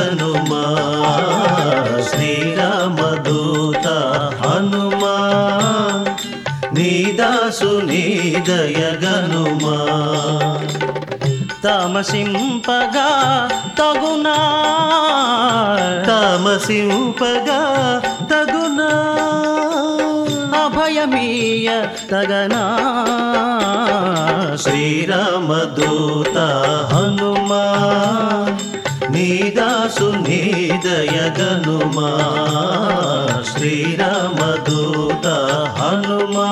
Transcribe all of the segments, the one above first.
గనుమా శ్రీరామదూత హనుమా నీదాసు నీదయ గనుమా తామసింపగా తగునా తామసింపగా తగునా అభయమీయ తగనా శ్రీరామదూత హనుమా నీదాసు నీదయ గనుమా శ్రీరామదూత హనుమా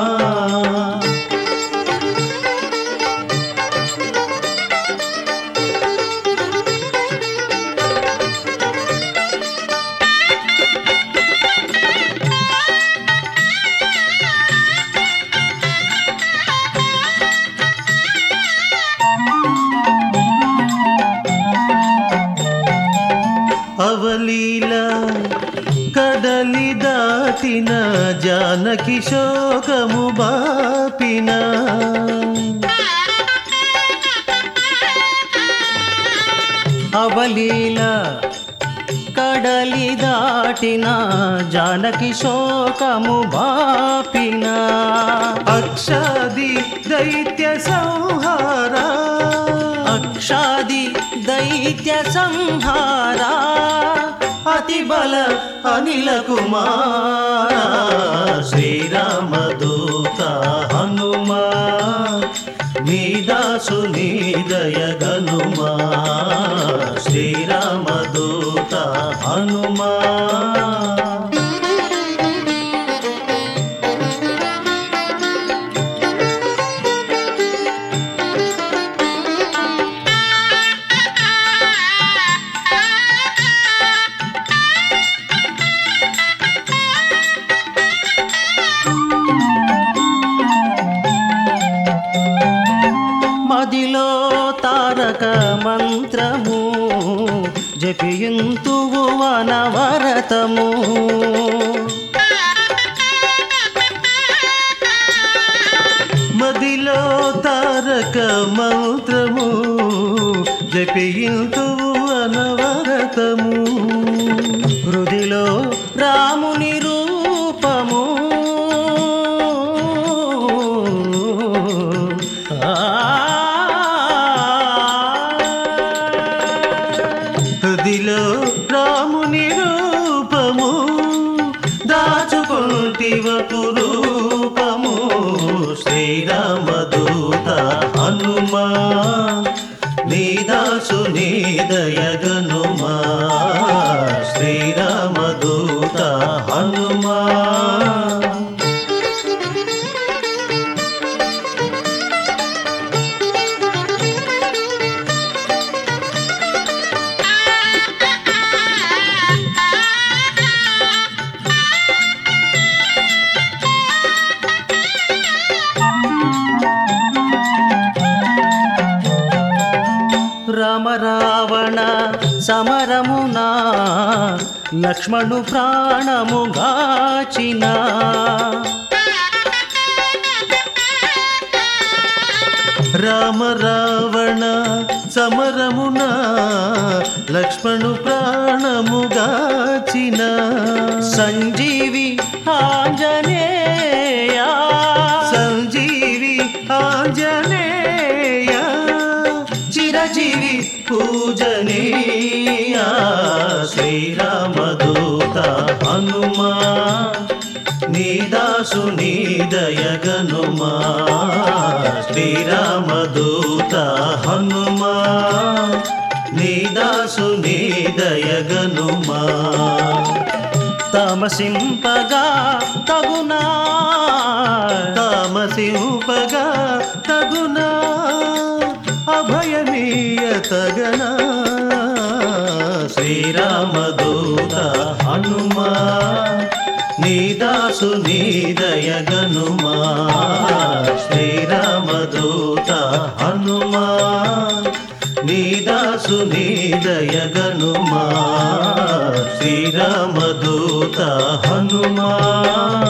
అవలీల కడలి దాటిన జానకి శోకము బాపిన అవలీల కడలి దాటిన జానకి శోకము బాపిన అక్షాది దైత్య సంహారా అక్షాది దైత్య సంహారా అతి బల అనిల కుమార శ్రీరామదూత హనుమా నీదాసు నీదయ గనుమా శ్రీరామదూత హనుమా మదిలో తారక మంత్రము జపింతువు వనవరతము మదిలో తారక మంత్రము జపింతు అనవరతము హృదిలో రాముని రూపము హృదిలో రాముని రూపము దాచుకుంటివ రూపము శ్రీరామదూత హనుమా నీదాసు నీదయ గనుమా శ్రీరామదూత హనుమా రామ రావణ సమరమునా లక్ష్మణు ప్రాణము గాచిన రామ రావణ సమరమున లక్ష్మణు ప్రాణముగాచిన సంజీవి ఆంజనేయ సంజీవి ఆంజనేయ చిరజీవి పూజనీయ శ్రీరామదూత హనుమా నీదాసు నీదయ గనుమా శ్రీరామదూత హనుమా నీదాసు నీదయ గనుమా తమసింపగా తగునా తామసింపగా తగునా అభయమీయ తగనా శ్రీరామదూత హనుమా నీదాసు నీదయ గనుమా శ్రీరామదూత హనుమా నీదాసు నీదయ గనుమా శ్రీరామదూత హనుమా